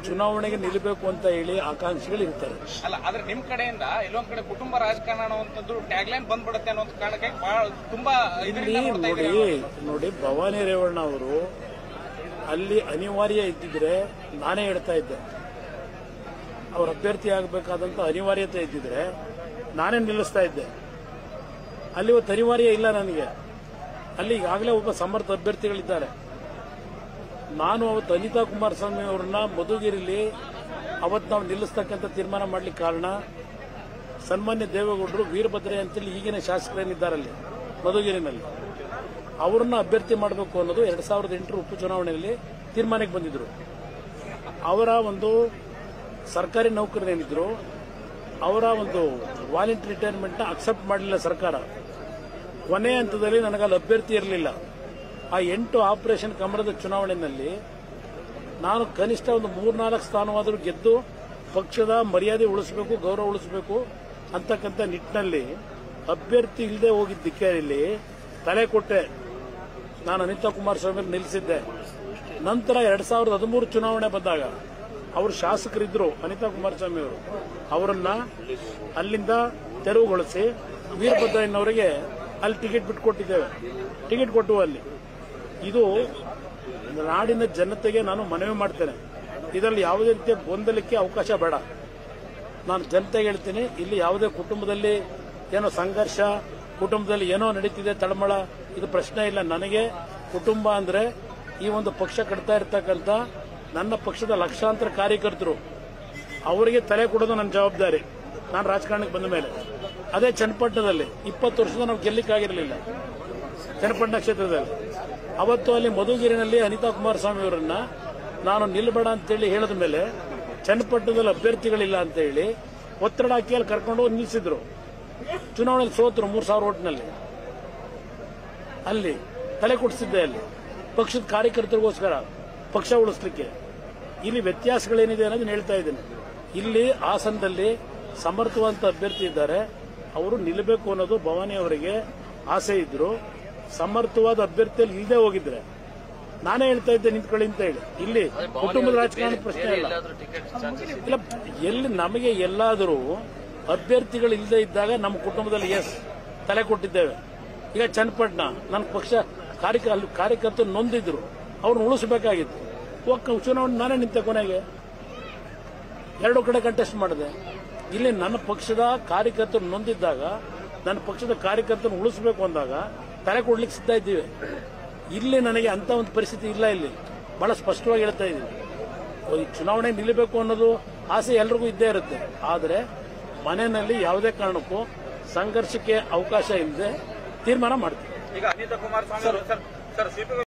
ಚುನಾವಣೆಗೆ ನಿಲ್ಲಬೇಕು ಅಂತ ಹೇಳಿ ಆಕಾಂಕ್ಷಿಗಳು ಇರ್ತಾರೆ ಅಲ್ಲ ಆದ್ರೆ ನಿಮ್ ಕಡೆಯಿಂದ ಎಲ್ಲೊಂದ್ ಕಡೆ ಕುಟುಂಬ ರಾಜಕಾರಣ ಅನ್ನುವಂಥದ್ದು ಟ್ಯಾಗ್ ಲೈನ್ ಬಂದ್ಬಿಡುತ್ತೆ ಅನ್ನೋ ಕಾರಣಕ್ಕೆ ಬಹಳ ತುಂಬಾ ಇದರಿಂದ ಇಲ್ಲಿ ನೋಡ್ತಾ ನೋಡಿ ಇದ್ದೀರಿ ನೋಡಿ ಭವಾನಿ ರೇವಣ್ಣ ಅವರು ಅಲ್ಲಿ ಅನಿವಾರ್ಯ ಇದ್ದಿದ್ರೆ ನಾನೇ ಹೇಳ್ತಾ ಇದ್ದೆ ಅವ್ರ ಅಭ್ಯರ್ಥಿ ಆಗಬೇಕಾದಂತ ಅನಿವಾರ್ಯತೆ ಇದ್ದಿದ್ರೆ ನಾನೇ ನಿಲ್ಲಿಸ್ತಾ ಇದ್ದೆ ಅಲ್ಲಿ ಇವತ್ತು ಅನಿವಾರ್ಯ ಇಲ್ಲ ನನಗೆ ಅಲ್ಲಿ ಈಗಾಗಲೇ ಒಬ್ಬ ಸಮರ್ಥ ಅಭ್ಯರ್ಥಿಗಳಿದ್ದಾರೆ ನಾನು ಅವತ್ತು ಅನಿತಾ ಕುಮಾರಸ್ವಾಮಿ ಅವರನ್ನ ಮಧುಗಿರಿಲಿ ಅವತ್ತು ನಾವು ನಿಲ್ಲಿಸ್ತಕ್ಕಂಥ ತೀರ್ಮಾನ ಮಾಡ್ಲಿಕ್ಕೆ ಕಾರಣ ಸನ್ಮಾನ್ಯ ದೇವೇಗೌಡರು ವೀರಭದ್ರೆ ಅಂತೇಳಿ ಈಗಿನ ಶಾಸಕರೇನಿದ್ದಾರಲ್ಲಿ ಮಧುಗಿರಿನಲ್ಲಿ ಅವರನ್ನ ಅಭ್ಯರ್ಥಿ ಮಾಡಬೇಕು ಅನ್ನೋದು ಎರಡ್ ಸಾವಿರದ ಎಂಟರ ಉಪಚುನಾವಣೆಯಲ್ಲಿ ತೀರ್ಮಾನಕ್ಕೆ ಬಂದಿದ್ರು ಅವರ ಒಂದು ಸರ್ಕಾರಿ ನೌಕರರೇನಿದ್ರು ಅವರ ಒಂದು ವಾಲಂಟಿ ರಿಟೈರ್ಮೆಂಟ್ ಅಕ್ಸೆಪ್ಟ್ ಮಾಡಲಿಲ್ಲ ಸರ್ಕಾರ ಕೊನೆ ಹಂತದಲ್ಲಿ ನನಗಲ್ಲಿ ಅಭ್ಯರ್ಥಿ ಇರಲಿಲ್ಲ ಆ ಎಂಟು ಆಪರೇಷನ್ ಕಮಲದ ಚುನಾವಣೆಯಲ್ಲಿ ನಾನು ಕನಿಷ್ಠ ಒಂದು ಮೂರ್ನಾಲ್ಕು ಸ್ಥಾನವಾದರೂ ಗೆದ್ದು ಪಕ್ಷದ ಮರ್ಯಾದೆ ಉಳಿಸಬೇಕು ಗೌರವ ಉಳಿಸಬೇಕು ಅಂತಕ್ಕಂಥ ನಿಟ್ಟಿನಲ್ಲಿ ಅಭ್ಯರ್ಥಿ ಇಲ್ಲದೆ ಹೋಗಿದ್ದಕ್ಕೆ ಇಲ್ಲಿ ತಲೆ ಕೊಟ್ಟೆ ನಾನು ಅನಿತಾ ಕುಮಾರಸ್ವಾಮಿ ನಿಲ್ಲಿಸಿದ್ದೆ ನಂತರ ಎರಡ್ ಸಾವಿರದ ಹದಿಮೂರು ಚುನಾವಣೆ ಬಂದಾಗ ಅವರು ಶಾಸಕರಿದ್ರು ಅನಿತಾ ಕುಮಾರಸ್ವಾಮಿ ಅವರು ಅವರನ್ನ ಅಲ್ಲಿಂದ ತೆರವುಗೊಳಿಸಿ ವೀರಭದ್ರಯ್ಯನವರಿಗೆ ಅಲ್ಲಿ ಟಿಕೆಟ್ ಬಿಟ್ಕೊಟ್ಟಿದ್ದೇವೆ ಟಿಕೆಟ್ ಕೊಟ್ಟು ಅಲ್ಲಿ ಇದು ನಾಡಿನ ಜನತೆಗೆ ನಾನು ಮನವಿ ಮಾಡ್ತೇನೆ ಇದರಲ್ಲಿ ಯಾವುದೇ ರೀತಿಯ ಗೊಂದಲಕ್ಕೆ ಅವಕಾಶ ಬೇಡ ನಾನು ಜನತೆಗೆ ಹೇಳ್ತೀನಿ ಇಲ್ಲಿ ಯಾವುದೇ ಕುಟುಂಬದಲ್ಲಿ ಏನೋ ಸಂಘರ್ಷ ಕುಟುಂಬದಲ್ಲಿ ಏನೋ ನಡೀತಿದೆ ತಳಮಳ ಇದು ಪ್ರಶ್ನೆ ಇಲ್ಲ ನನಗೆ ಕುಟುಂಬ ಅಂದ್ರೆ ಈ ಒಂದು ಪಕ್ಷ ಕಟ್ತಾ ಇರ್ತಕ್ಕಂಥ ನನ್ನ ಪಕ್ಷದ ಲಕ್ಷಾಂತರ ಕಾರ್ಯಕರ್ತರು ಅವರಿಗೆ ತಲೆ ಕೊಡೋದು ನನ್ನ ಜವಾಬ್ದಾರಿ ನಾನು ರಾಜಕಾರಣಕ್ಕೆ ಬಂದ ಮೇಲೆ ಅದೇ ಚನ್ನಪಟ್ಟಣದಲ್ಲಿ ಇಪ್ಪತ್ತು ವರ್ಷದ ನಾವು ಗೆಲ್ಲಿಕ್ಕಾಗಿರಲಿಲ್ಲ ಚನ್ನಪಟ್ಟಣ ಕ್ಷೇತ್ರದಲ್ಲಿ ಅವತ್ತು ಅಲ್ಲಿ ಮಧುಗಿರಿನಲ್ಲಿ ಅನಿತಾ ಕುಮಾರಸ್ವಾಮಿ ಅವರನ್ನ ನಾನು ನಿಲ್ಬೇಡ ಅಂತೇಳಿ ಹೇಳಿದ ಮೇಲೆ ಚನ್ನಪಟ್ಟಣದಲ್ಲಿ ಅಭ್ಯರ್ಥಿಗಳಿಲ್ಲ ಅಂತ ಹೇಳಿ ಒತ್ತಡ ಹಾಕಿ ಅಲ್ಲಿ ಕರ್ಕೊಂಡು ಹೋಗಿ ನಿಲ್ಲಿಸಿದ್ರು ಚುನಾವಣೆಯಲ್ಲಿ ಸೋತರು ಮೂರು ಸಾವಿರ ಓಟ್ನಲ್ಲಿ ಅಲ್ಲಿ ತಲೆ ಕೊಡಿಸಿದ್ದೆ ಅಲ್ಲಿ ಪಕ್ಷದ ಕಾರ್ಯಕರ್ತರಿಗೋಸ್ಕರ ಪಕ್ಷ ಉಳಿಸ್ಲಿಕ್ಕೆ ಇಲ್ಲಿ ವ್ಯತ್ಯಾಸಗಳೇನಿದೆ ಅನ್ನೋದನ್ನ ಹೇಳ್ತಾ ಇದ್ದೀನಿ ಇಲ್ಲಿ ಹಾಸನದಲ್ಲಿ ಸಮರ್ಥವಂತ ಅಭ್ಯರ್ಥಿ ಇದ್ದಾರೆ ಅವರು ನಿಲ್ಲಬೇಕು ಅನ್ನೋದು ಭವಾನಿ ಅವರಿಗೆ ಆಸೆ ಇದ್ರು ಸಮರ್ಥವಾದ ಅಭ್ಯರ್ಥಿಯಲ್ಲಿ ಇಲ್ಲದೆ ಹೋಗಿದ್ರೆ ನಾನೇ ಹೇಳ್ತಾ ಇದ್ದೆ ನಿಂತ್ಕೊಳ್ಳಿ ಅಂತ ಹೇಳಿ ಇಲ್ಲಿ ಕುಟುಂಬದ ರಾಜಕಾರಣ ಪ್ರಶ್ನೆ ಇಲ್ಲ ಇಲ್ಲ ಎಲ್ಲಿ ನಮಗೆ ಎಲ್ಲಾದರೂ ಅಭ್ಯರ್ಥಿಗಳು ಇಲ್ಲದೆ ಇದ್ದಾಗ ನಮ್ಮ ಕುಟುಂಬದಲ್ಲಿ ಎಸ್ ತಲೆ ಕೊಟ್ಟಿದ್ದೇವೆ ಈಗ ಚನ್ನಪಟ್ಟಣ ನನ್ನ ಪಕ್ಷ ಕಾರ್ಯಕ ಅಲ್ಲಿ ಕಾರ್ಯಕರ್ತರು ನೊಂದಿದ್ರು ಅವ್ರನ್ನ ಉಳಿಸಬೇಕಾಗಿತ್ತು ಒಕ್ಕ ಚುನಾವಣೆ ನಾನೇ ನಿಂತೆ ಕೊನೆಗೆ ಎರಡು ಕಡೆ ಕಂಟೆಸ್ಟ್ ಮಾಡಿದೆ ಇಲ್ಲಿ ನನ್ನ ಪಕ್ಷದ ಕಾರ್ಯಕರ್ತರು ನೊಂದಿದ್ದಾಗ ನನ್ನ ಪಕ್ಷದ ಕಾರ್ಯಕರ್ತರನ್ನು ಉಳಿಸಬೇಕು ಅಂದಾಗ ತಲೆ ಕೊಡ್ಲಿಕ್ಕೆ ಸಿದ್ಧ ಇದ್ದೀವಿ ಇಲ್ಲಿ ನನಗೆ ಅಂತ ಒಂದು ಪರಿಸ್ಥಿತಿ ಇಲ್ಲ ಇಲ್ಲಿ ಬಹಳ ಸ್ಪಷ್ಟವಾಗಿ ಹೇಳ್ತಾ ಇದ್ದೀನಿ ಈ ಚುನಾವಣೆ ನಿಲ್ಲಬೇಕು ಅನ್ನೋದು ಆಸೆ ಎಲ್ರಿಗೂ ಇದ್ದೇ ಇರುತ್ತೆ ಆದರೆ ಮನೆಯಲ್ಲಿ ಯಾವುದೇ ಕಾರಣಕ್ಕೂ ಸಂಘರ್ಷಕ್ಕೆ ಅವಕಾಶ ಇಲ್ಲದೆ ತೀರ್ಮಾನ ಮಾಡ್ತೀವಿ ಈಗ ಅನಿತಾ ಕುಮಾರಸ್ವಾಮಿ ಅವರು ಸರ್ ಸರ್ ಸಿಪಿ